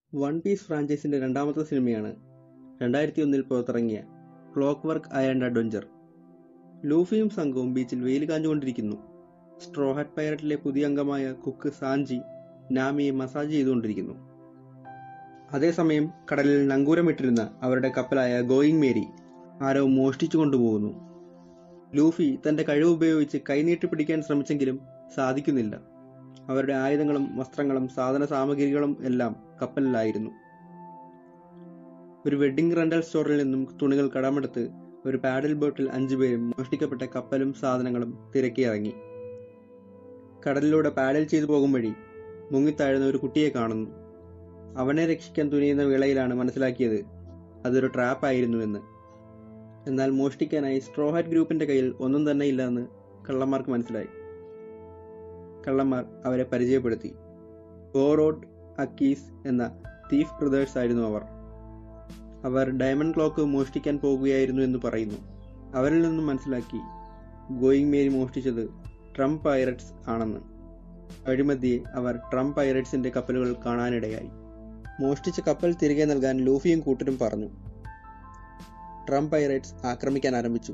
one piece ഫ്രാഞ്ചൈസിന്റെ രണ്ടാമത്തെ സിനിമയാണ് രണ്ടായിരത്തി ഒന്നിൽ പുറത്തിറങ്ങിയ ക്ലോക്ക് വർക്ക് ഐലൻഡ് അഡ്വഞ്ചർ ലൂഫിയും സംഘവും ബീച്ചിൽ വെയിൽ കാഞ്ഞുകൊണ്ടിരിക്കുന്നു സ്ട്രോ ഹാറ്റ് പൈററ്റിലെ പുതിയ അംഗമായ കുക്ക് സാഞ്ചി നാമിയെ മസാജ് ചെയ്തുകൊണ്ടിരിക്കുന്നു അതേസമയം കടലിൽ നങ്കൂരമിട്ടിരുന്ന അവരുടെ കപ്പലായ ഗോയിങ് മേരി ആരോ മോഷ്ടിച്ചു കൊണ്ടുപോകുന്നു ലൂഫി തന്റെ കഴിവ് ഉപയോഗിച്ച് കൈനീട്ടി പിടിക്കാൻ ശ്രമിച്ചെങ്കിലും സാധിക്കുന്നില്ല അവരുടെ ആയുധങ്ങളും വസ്ത്രങ്ങളും സാധന സാമഗ്രികളും എല്ലാം കപ്പലിലായിരുന്നു ഒരു വെഡ്ഡിംഗ് റെന്റൽ സ്റ്റോറിൽ നിന്നും തുണികൾ കടമെടുത്ത് ഒരു പാഡൽ ബോട്ടിൽ അഞ്ചുപേരും മോഷ്ടിക്കപ്പെട്ട കപ്പലും സാധനങ്ങളും തിരക്കി ഇറങ്ങി കടലിലൂടെ പാഡൽ ചെയ്തു പോകും വഴി മുങ്ങിത്താഴുന്ന ഒരു കുട്ടിയെ കാണുന്നു അവനെ രക്ഷിക്കാൻ തുനിയുന്ന വേളയിലാണ് മനസ്സിലാക്കിയത് അതൊരു ട്രാപ്പ് ആയിരുന്നുവെന്ന് എന്നാൽ മോഷ്ടിക്കാനായി സ്ട്രോഹാറ്റ് ഗ്രൂപ്പിന്റെ കയ്യിൽ ഒന്നും തന്നെ ഇല്ലെന്ന് കള്ളന്മാർക്ക് മനസ്സിലായി കള്ളന്മാർ അവരെ പരിചയപ്പെടുത്തി ഗോറോഡ് അക്കീസ് എന്ന തീഫ് ബ്രദേഴ്സ് ആയിരുന്നു അവർ അവർ ഡയമണ്ട് ക്ലോക്ക് മോഷ്ടിക്കാൻ പോകുകയായിരുന്നു എന്ന് പറയുന്നു അവരിൽ നിന്നും മനസ്സിലാക്കി ഗോയിങ് മേരി മോഷ്ടിച്ചത് ട്രംപ് പൈററ്റ്സ് ആണെന്ന് അഴിമതിയെ അവർ ട്രംപ് പൈററ്റ്സിന്റെ കപ്പലുകൾ കാണാനിടയായി മോഷ്ടിച്ച കപ്പൽ തിരികെ നൽകാൻ ലൂഫിയും കൂട്ടരും പറഞ്ഞു ട്രംപ് പൈററ്റ്സ് ആക്രമിക്കാൻ ആരംഭിച്ചു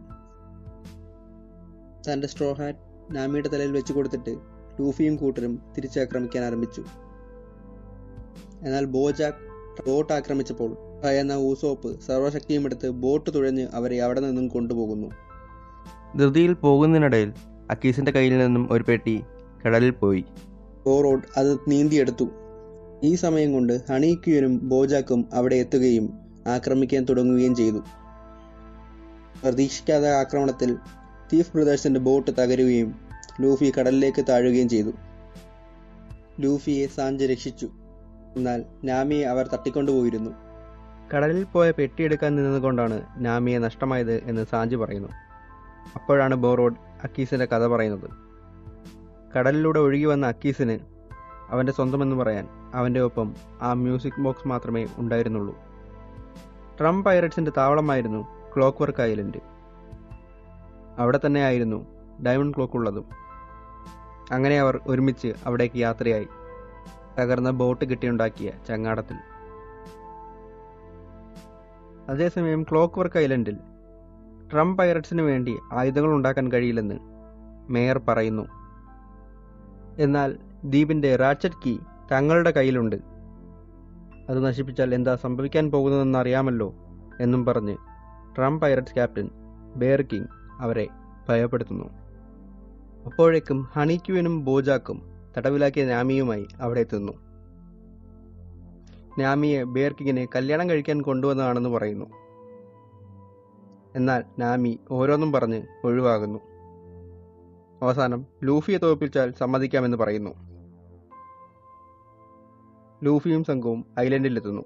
തന്റെ സ്ട്രോ ഹാറ്റ് നാമിയുടെ തലയിൽ വെച്ചു കൊടുത്തിട്ട് ലൂഫിയും കൂട്ടരും തിരിച്ചാക്രമിക്കാൻ ആരംഭിച്ചു എന്നാൽ ബോജാക്ക് ബോട്ട് ആക്രമിച്ചപ്പോൾ ഭയന്ന ഊസോപ്പ് സർവശക്തിയും എടുത്ത് ബോട്ട് തുഴഞ്ഞ് അവരെ അവിടെ നിന്നും കൊണ്ടുപോകുന്നു ധൃതിയിൽ പോകുന്നതിനിടയിൽ അക്കീസിന്റെ കയ്യിൽ നിന്നും ഒരു പെട്ടി കടലിൽ പോയി ബോറോഡ് അത് നീന്തിയെടുത്തു ഈ സമയം കൊണ്ട് ഹണിക്യൂനും ബോജാക്കും അവിടെ എത്തുകയും ആക്രമിക്കാൻ തുടങ്ങുകയും ചെയ്തു പ്രതീക്ഷിക്കാത്ത ആക്രമണത്തിൽ തീഫ് ബ്രദേഴ്സിന്റെ ബോട്ട് തകരുകയും ലൂഫി കടലിലേക്ക് താഴുകയും ചെയ്തു ലൂഫിയെ സാഞ്ച് രക്ഷിച്ചു എന്നാൽ നാമിയെ അവർ തട്ടിക്കൊണ്ടുപോയിരുന്നു കടലിൽ പോയ പെട്ടിയെടുക്കാൻ നിന്നതുകൊണ്ടാണ് നാമിയെ നഷ്ടമായത് എന്ന് സാഞ്ചി പറയുന്നു അപ്പോഴാണ് ബോറോഡ് അക്കീസിന്റെ കഥ പറയുന്നത് കടലിലൂടെ ഒഴുകി വന്ന അക്കീസിന് അവന്റെ സ്വന്തമെന്ന് പറയാൻ അവന്റെ ഒപ്പം ആ മ്യൂസിക് ബോക്സ് മാത്രമേ ഉണ്ടായിരുന്നുള്ളൂ ട്രംപ് പൈററ്റ്സിന്റെ താവളമായിരുന്നു ക്ലോക്ക് വർക്ക് ഐലൻഡ് അവിടെ തന്നെയായിരുന്നു ഡയമണ്ട് ക്ലോക്ക് ഉള്ളതും അങ്ങനെ അവർ ഒരുമിച്ച് അവിടേക്ക് യാത്രയായി തകർന്ന ബോട്ട് കെട്ടിയുണ്ടാക്കിയ ചങ്ങാടത്തിൽ അതേസമയം ക്ലോക്ക് വർക്ക് ഐലൻഡിൽ ട്രംപ് പൈററ്റ്സിന് വേണ്ടി ആയുധങ്ങൾ ഉണ്ടാക്കാൻ കഴിയില്ലെന്ന് മേയർ പറയുന്നു എന്നാൽ ദ്വീപിന്റെ റാച്ചറ്റ് കീ തങ്ങളുടെ കയ്യിലുണ്ട് അത് നശിപ്പിച്ചാൽ എന്താ സംഭവിക്കാൻ പോകുന്നതെന്ന് അറിയാമല്ലോ എന്നും പറഞ്ഞ് Trump pirates captain Bear King അവരെ ഭയപ്പെടുത്തുന്നു അപ്പോഴേക്കും ഹണിക്യുവിനും ബോജാക്കും തടവിലാക്കിയ നാമിയുമായി അവിടെ എത്തുന്നു നാമിയെ ബെയർ കിങ്ങിനെ കല്യാണം കഴിക്കാൻ കൊണ്ടുവന്നതാണെന്ന് പറയുന്നു എന്നാൽ നാമി ഓരോന്നും പറഞ്ഞ് ഒഴിവാകുന്നു അവസാനം ലൂഫിയെ തോൽപ്പിച്ചാൽ സമ്മതിക്കാമെന്ന് പറയുന്നു ലൂഫിയും സംഘവും ഐലൻഡിലെത്തുന്നു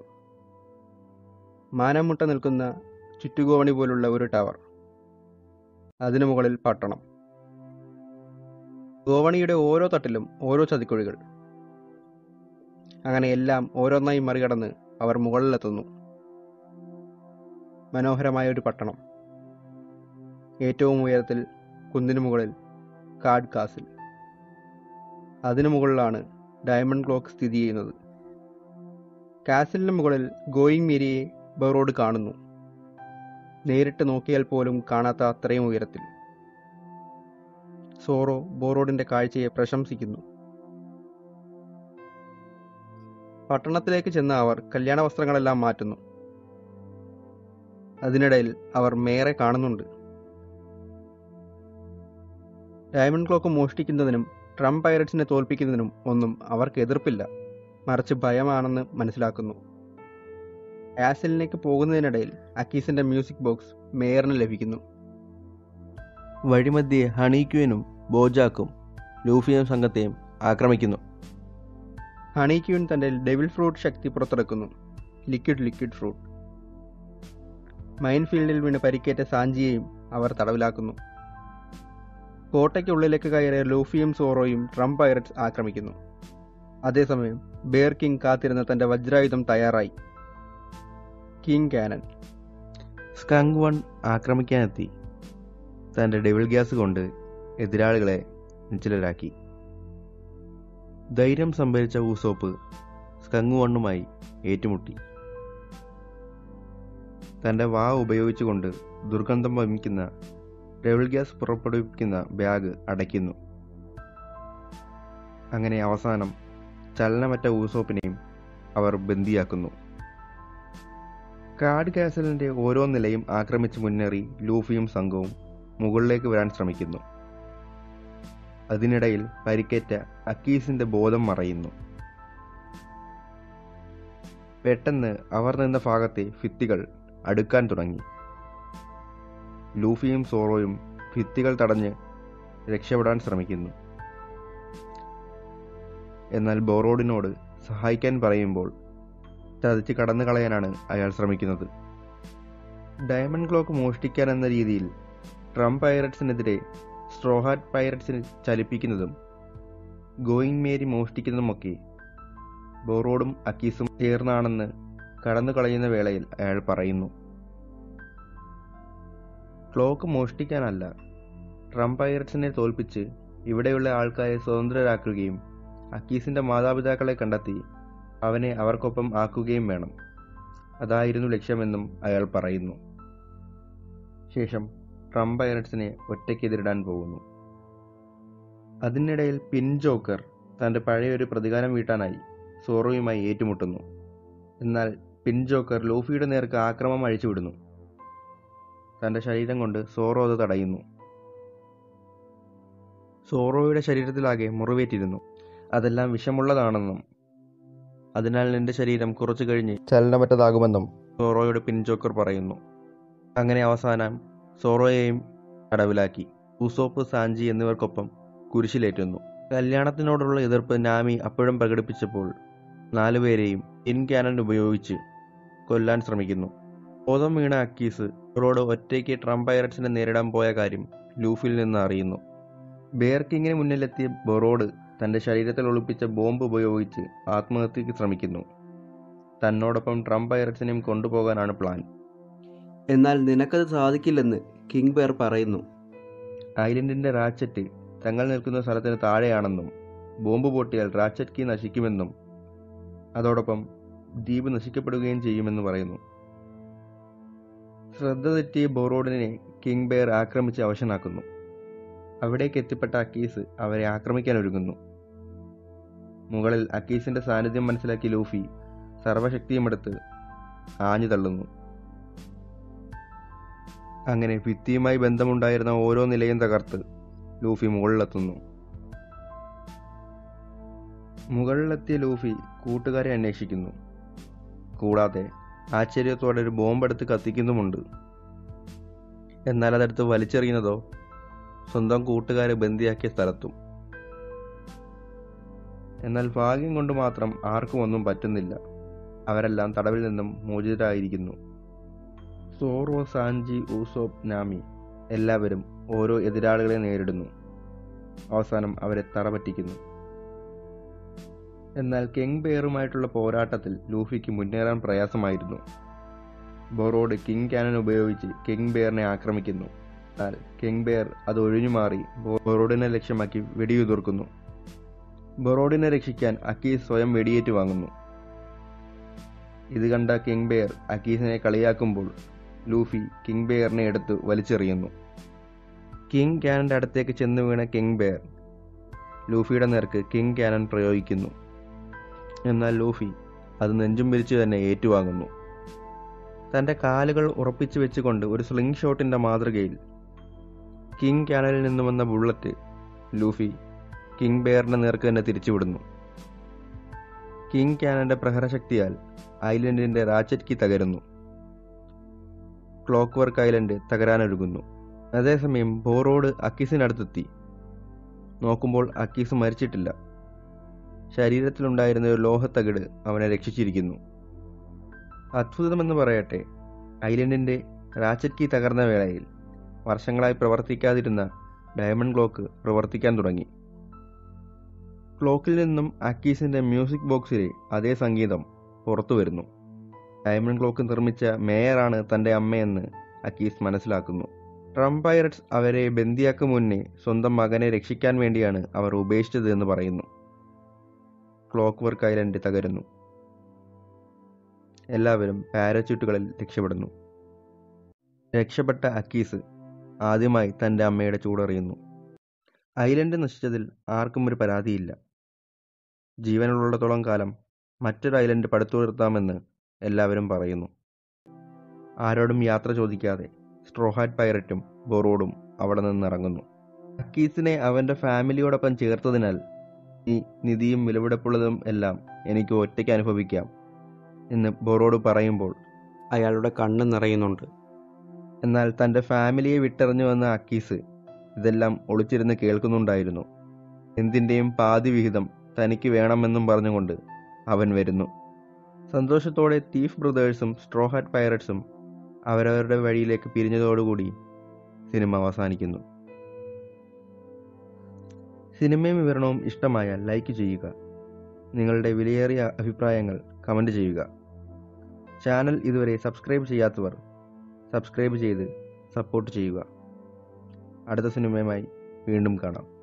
മാനം മുട്ട നിൽക്കുന്ന ചുറ്റുകോവണി പോലുള്ള ഒരു ടവർ അതിനു മുകളിൽ പട്ടണം ഗോവണിയുടെ ഓരോ തട്ടിലും ഓരോ ചതിക്കുഴികൾ അങ്ങനെ എല്ലാം ഓരോന്നായി മറികടന്ന് അവർ മുകളിലെത്തുന്നു മനോഹരമായ ഒരു പട്ടണം ഏറ്റവും ഉയരത്തിൽ കുന്നിനു മുകളിൽ കാഡ് കാസിൽ അതിനു മുകളിലാണ് ഡയമണ്ട് ക്ലോക്ക് സ്ഥിതി ചെയ്യുന്നത് കാസിലിന് മുകളിൽ ഗോയിങ് മീരിയെ ബറോഡ് കാണുന്നു നേരിട്ട് നോക്കിയാൽ പോലും കാണാത്ത അത്രയും ഉയരത്തിൽ സോറോ ബോറോഡിന്റെ കാഴ്ചയെ പ്രശംസിക്കുന്നു പട്ടണത്തിലേക്ക് ചെന്ന അവർ കല്യാണ വസ്ത്രങ്ങളെല്ലാം മാറ്റുന്നു അതിനിടയിൽ അവർ മേറെ കാണുന്നുണ്ട് ഡയമണ്ട് ക്ലോക്ക് മോഷ്ടിക്കുന്നതിനും ട്രംപ് പൈററ്റ്സിനെ തോൽപ്പിക്കുന്നതിനും ഒന്നും അവർക്ക് എതിർപ്പില്ല മറിച്ച് ഭയമാണെന്ന് മനസ്സിലാക്കുന്നു ആസിലിലേക്ക് പോകുന്നതിനിടയിൽ അക്കീസിന്റെ മ്യൂസിക് ബോക്സ് മേയറിന് ലഭിക്കുന്നു വഴിമധ്യേ ഹണിക്യൂനും ബോജാക്കും ലൂഫിയും സംഘത്തെയും ആക്രമിക്കുന്നു ഹണിക്യൂൻ തന്റെ ഡെവിൽ ഫ്രൂട്ട് ശക്തി പുറത്തെടുക്കുന്നു ലിക്വിഡ് ലിക്വിഡ് ഫ്രൂട്ട് മൈൻ ഫീൽഡിൽ വീണ് പരിക്കേറ്റ സാഞ്ചിയെയും അവർ തടവിലാക്കുന്നു കോട്ടയ്ക്കുള്ളിലേക്ക് കയറിയ ലൂഫിയും സോറോയും ട്രംപ് പൈററ്റ്സ് ആക്രമിക്കുന്നു അതേസമയം ബെയർ കിങ് കാത്തിരുന്ന തന്റെ വജ്രായുധം തയ്യാറായി കിങ് കാനൻ സ്കങ്ക് വൺ ആക്രമിക്കാനെത്തി തൻ്റെ ഡെവിൾ ഗ്യാസ് കൊണ്ട് എതിരാളികളെ നിശ്ചലരാക്കി ധൈര്യം സംഭരിച്ച ഊസോപ്പ് സ്കങ് വണ്ണുമായി ഏറ്റുമുട്ടി തൻ്റെ വാ ഉപയോഗിച്ചുകൊണ്ട് ദുർഗന്ധം വമിക്കുന്ന ഡെവിൾ ഗ്യാസ് പുറപ്പെടുവിക്കുന്ന ബാഗ് അടയ്ക്കുന്നു അങ്ങനെ അവസാനം ചലനമറ്റ ഊസോപ്പിനെയും അവർ ബന്ദിയാക്കുന്നു കാഡ് കാസലിന്റെ ഓരോ നിലയും ആക്രമിച്ച് മുന്നേറി ലൂഫിയും സംഘവും മുകളിലേക്ക് വരാൻ ശ്രമിക്കുന്നു അതിനിടയിൽ പരിക്കേറ്റ അക്കീസിന്റെ ബോധം മറയുന്നു പെട്ടെന്ന് അവർ നിന്ന ഭാഗത്തെ ഭിത്തികൾ അടുക്കാൻ തുടങ്ങി ലൂഫിയും സോറോയും ഭിത്തികൾ തടഞ്ഞ് രക്ഷപ്പെടാൻ ശ്രമിക്കുന്നു എന്നാൽ ബോറോഡിനോട് സഹായിക്കാൻ പറയുമ്പോൾ ചതിച്ച് കടന്നു കളയാനാണ് അയാൾ ശ്രമിക്കുന്നത് ഡയമണ്ട് ക്ലോക്ക് മോഷ്ടിക്കാൻ എന്ന രീതിയിൽ ട്രം പൈററ്റ്സിനെതിരെ സ്ട്രോഹാറ്റ് പൈററ്റ്സിനെ ചലിപ്പിക്കുന്നതും ഗോയിങ് മേരി മോഷ്ടിക്കുന്നതുമൊക്കെ ബോറോഡും അക്കീസും ചേർന്നാണെന്ന് കടന്നു കളയുന്ന വേളയിൽ അയാൾ പറയുന്നു ക്ലോക്ക് മോഷ്ടിക്കാനല്ല ട്രം പൈററ്റ്സിനെ തോൽപ്പിച്ച് ഇവിടെയുള്ള ആൾക്കാരെ സ്വതന്ത്രരാക്കുകയും അക്കീസിന്റെ മാതാപിതാക്കളെ കണ്ടെത്തി അവനെ അവർക്കൊപ്പം ആക്കുകയും വേണം അതായിരുന്നു ലക്ഷ്യമെന്നും അയാൾ പറയുന്നു ശേഷം ട്രം പൈററ്റ്സിനെ ഒറ്റയ്ക്ക് എതിരിടാൻ പോകുന്നു അതിനിടയിൽ പിൻ ജോക്കർ തന്റെ പഴയൊരു പ്രതികാരം വീട്ടാനായി സോറോയുമായി ഏറ്റുമുട്ടുന്നു എന്നാൽ പിൻ ജോക്കർ ലൂഫിയുടെ നേർക്ക് ആക്രമം അഴിച്ചുവിടുന്നു തന്റെ ശരീരം കൊണ്ട് സോറോ അത് തടയുന്നു സോറോയുടെ ശരീരത്തിലാകെ മുറിവേറ്റിരുന്നു അതെല്ലാം വിഷമുള്ളതാണെന്നും അതിനാൽ നിന്റെ ശരീരം കുറച്ചു കഴിഞ്ഞ് ചലനമറ്റതാകുമെന്നും സോറോയുടെ പിൻജോക്കർ പറയുന്നു അങ്ങനെ അവസാനം സോറോയെയും തടവിലാക്കി ഉസോപ്പ് സാഞ്ചി എന്നിവർക്കൊപ്പം കുരിശിലേറ്റുന്നു കല്യാണത്തിനോടുള്ള എതിർപ്പ് നാമി അപ്പോഴും പ്രകടിപ്പിച്ചപ്പോൾ നാലുപേരെയും ഇൻ ക്യാനൻ ഉപയോഗിച്ച് കൊല്ലാൻ ശ്രമിക്കുന്നു ബോധം വീണ അക്കീസ് റോഡ് ഒറ്റയ്ക്ക് ട്രം പൈററ്റ്സിനെ നേരിടാൻ പോയ കാര്യം ലൂഫിൽ നിന്ന് അറിയുന്നു ബെയർ കിങ്ങിന് മുന്നിലെത്തിയ ബൊറോഡ് തന്റെ ശരീരത്തിൽ ഒളിപ്പിച്ച ബോംബ് ഉപയോഗിച്ച് ആത്മഹത്യക്ക് ശ്രമിക്കുന്നു തന്നോടൊപ്പം ട്രം പൈററ്റ്സിനെയും കൊണ്ടുപോകാനാണ് പ്ലാൻ എന്നാൽ നിനക്കത് സാധിക്കില്ലെന്ന് കിങ് ബെയർ പറയുന്നു ഐലൻഡിന്റെ റാച്ചറ്റ് തങ്ങൾ നിൽക്കുന്ന സ്ഥലത്തിന് താഴെയാണെന്നും ബോംബ് പൊട്ടിയാൽ റാച്ചറ്റ് കീ നശിക്കുമെന്നും അതോടൊപ്പം ദ്വീപ് നശിക്കപ്പെടുകയും ചെയ്യുമെന്ന് പറയുന്നു ശ്രദ്ധ തെറ്റിയ ബോറോഡിനെ കിങ് ബെയർ ആക്രമിച്ച് അവശനാക്കുന്നു അവിടേക്ക് എത്തിപ്പെട്ട അക്കീസ് അവരെ ആക്രമിക്കാൻ ഒരുങ്ങുന്നു മുകളിൽ അക്കീസിന്റെ സാന്നിധ്യം മനസ്സിലാക്കി ലൂഫി സർവശക്തിയുമെടുത്ത് ആഞ്ഞു തള്ളുന്നു അങ്ങനെ ഭിത്തിയുമായി ബന്ധമുണ്ടായിരുന്ന ഓരോ നിലയും തകർത്ത് ലൂഫി മുകളിലെത്തുന്നു മുകളിലെത്തിയ ലൂഫി കൂട്ടുകാരെ അന്വേഷിക്കുന്നു കൂടാതെ ആശ്ചര്യത്തോടെ ഒരു ബോംബെടുത്ത് കത്തിക്കുന്നുമുണ്ട് എന്നാൽ അതെടുത്ത് വലിച്ചെറിയുന്നതോ സ്വന്തം കൂട്ടുകാരെ ബന്ദിയാക്കിയ സ്ഥലത്തും എന്നാൽ ഭാഗ്യം കൊണ്ട് മാത്രം ആർക്കും ഒന്നും പറ്റുന്നില്ല അവരെല്ലാം തടവിൽ നിന്നും മോചിതരായിരിക്കുന്നു സോറോ സാഞ്ചി ഊസോപ്പ് നാമി എല്ലാവരും ഓരോ എതിരാളികളെ നേരിടുന്നു അവസാനം അവരെ തറപറ്റിക്കുന്നു എന്നാൽ കിങ് ബെയറുമായിട്ടുള്ള പോരാട്ടത്തിൽ ലൂഫിക്ക് മുന്നേറാൻ പ്രയാസമായിരുന്നു ബൊറോഡ് കിങ് ക്യാനൻ ഉപയോഗിച്ച് കിങ് ബെയറിനെ ആക്രമിക്കുന്നു എന്നാൽ കിങ് ബെയർ അത് ഒഴിഞ്ഞുമാറി ബൊറോഡിനെ ലക്ഷ്യമാക്കി വെടിയുതിർക്കുന്നു ബൊറോഡിനെ രക്ഷിക്കാൻ അക്കീസ് സ്വയം വെടിയേറ്റ് വാങ്ങുന്നു ഇത് കണ്ട കിങ് ബെയർ അക്കീസിനെ കളിയാക്കുമ്പോൾ ലൂഫി കിങ് ബെയറിനെ എടുത്ത് വലിച്ചെറിയുന്നു കിങ് ക്യാനന്റെ അടുത്തേക്ക് ചെന്ന് വീണ കിങ് ബെയർ ലൂഫിയുടെ നേർക്ക് കിങ് ക്യാനൻ പ്രയോഗിക്കുന്നു എന്നാൽ ലൂഫി അത് നെഞ്ചും പിരിച്ചു തന്നെ ഏറ്റുവാങ്ങുന്നു തന്റെ കാലുകൾ ഉറപ്പിച്ചു വെച്ചുകൊണ്ട് ഒരു സ്ലിംഗ് ഷോട്ടിന്റെ മാതൃകയിൽ കിങ് ക്യാനലിൽ നിന്ന് വന്ന ബുള്ളറ്റ് ലൂഫി കിങ് ബെയറിന്റെ നേർക്ക് തന്നെ തിരിച്ചുവിടുന്നു കിങ് ക്യാനന്റെ പ്രഹരശക്തിയാൽ ഐലൻഡിന്റെ റാച്ചറ്റ് കീ തകരുന്നു ക്ലോക്ക് വർക്ക് ഐലൻഡ് തകരാനൊരുങ്ങുന്നു അതേസമയം ബോറോഡ് അക്കീസിനടുത്തെത്തി നോക്കുമ്പോൾ അക്കീസ് മരിച്ചിട്ടില്ല ശരീരത്തിലുണ്ടായിരുന്ന ഒരു ലോഹത്തകിട് അവനെ രക്ഷിച്ചിരിക്കുന്നു അത്ഭുതമെന്ന് പറയട്ടെ ഐലൻഡിന്റെ റാച്ചറ്റ് കീ തകർന്ന വേളയിൽ വർഷങ്ങളായി പ്രവർത്തിക്കാതിരുന്ന ഡയമണ്ട് ക്ലോക്ക് പ്രവർത്തിക്കാൻ തുടങ്ങി ക്ലോക്കിൽ നിന്നും അക്കീസിന്റെ മ്യൂസിക് ബോക്സിലെ അതേ സംഗീതം പുറത്തു വരുന്നു ഡയമണ്ട് ക്ലോക്ക് നിർമ്മിച്ച മേയറാണ് തന്റെ അമ്മയെന്ന് അക്കീസ് മനസ്സിലാക്കുന്നു ട്രം പൈററ്റ്സ് അവരെ ബന്ദിയാക്കും മുന്നേ സ്വന്തം മകനെ രക്ഷിക്കാൻ വേണ്ടിയാണ് അവർ ഉപേക്ഷിച്ചത് എന്ന് പറയുന്നു ക്ലോക്ക് വർക്ക് ഐലൻഡ് തകരുന്നു എല്ലാവരും പാരച്യൂട്ടുകളിൽ രക്ഷപ്പെടുന്നു രക്ഷപ്പെട്ട അക്കീസ് ആദ്യമായി തൻ്റെ അമ്മയുടെ ചൂടറിയുന്നു ഐലൻഡ് നശിച്ചതിൽ ആർക്കും ഒരു പരാതിയില്ല ജീവനുള്ളിടത്തോളം കാലം മറ്റൊരു ഐലൻഡ് പടുത്തുയർത്താമെന്ന് എല്ലാവരും പറയുന്നു ആരോടും യാത്ര ചോദിക്കാതെ സ്ട്രോഹാറ്റ് പൈററ്റും ബൊറോഡും അവിടെ നിന്നിറങ്ങുന്നു അക്കീസിനെ അവൻ്റെ ഫാമിലിയോടൊപ്പം ചേർത്തതിനാൽ ഈ നിധിയും വിലപിടിപ്പുള്ളതും എല്ലാം എനിക്ക് ഒറ്റയ്ക്ക് അനുഭവിക്കാം എന്ന് ബൊറോഡ് പറയുമ്പോൾ അയാളുടെ കണ്ണ് നിറയുന്നുണ്ട് എന്നാൽ തൻ്റെ ഫാമിലിയെ വിട്ടെറിഞ്ഞു വന്ന അക്കീസ് ഇതെല്ലാം ഒളിച്ചിരുന്ന് കേൾക്കുന്നുണ്ടായിരുന്നു എന്തിൻ്റെയും പാതി വിഹിതം തനിക്ക് വേണമെന്നും പറഞ്ഞുകൊണ്ട് അവൻ വരുന്നു സന്തോഷത്തോടെ തീഫ് ബ്രദേഴ്സും സ്ട്രോഹാറ്റ് പൈററ്റ്സും അവരവരുടെ വഴിയിലേക്ക് പിരിഞ്ഞതോടുകൂടി സിനിമ അവസാനിക്കുന്നു സിനിമയും വിവരണവും ഇഷ്ടമായാൽ ലൈക്ക് ചെയ്യുക നിങ്ങളുടെ വിലയേറിയ അഭിപ്രായങ്ങൾ കമൻറ്റ് ചെയ്യുക ചാനൽ ഇതുവരെ സബ്സ്ക്രൈബ് ചെയ്യാത്തവർ സബ്സ്ക്രൈബ് ചെയ്ത് സപ്പോർട്ട് ചെയ്യുക അടുത്ത സിനിമയുമായി വീണ്ടും കാണാം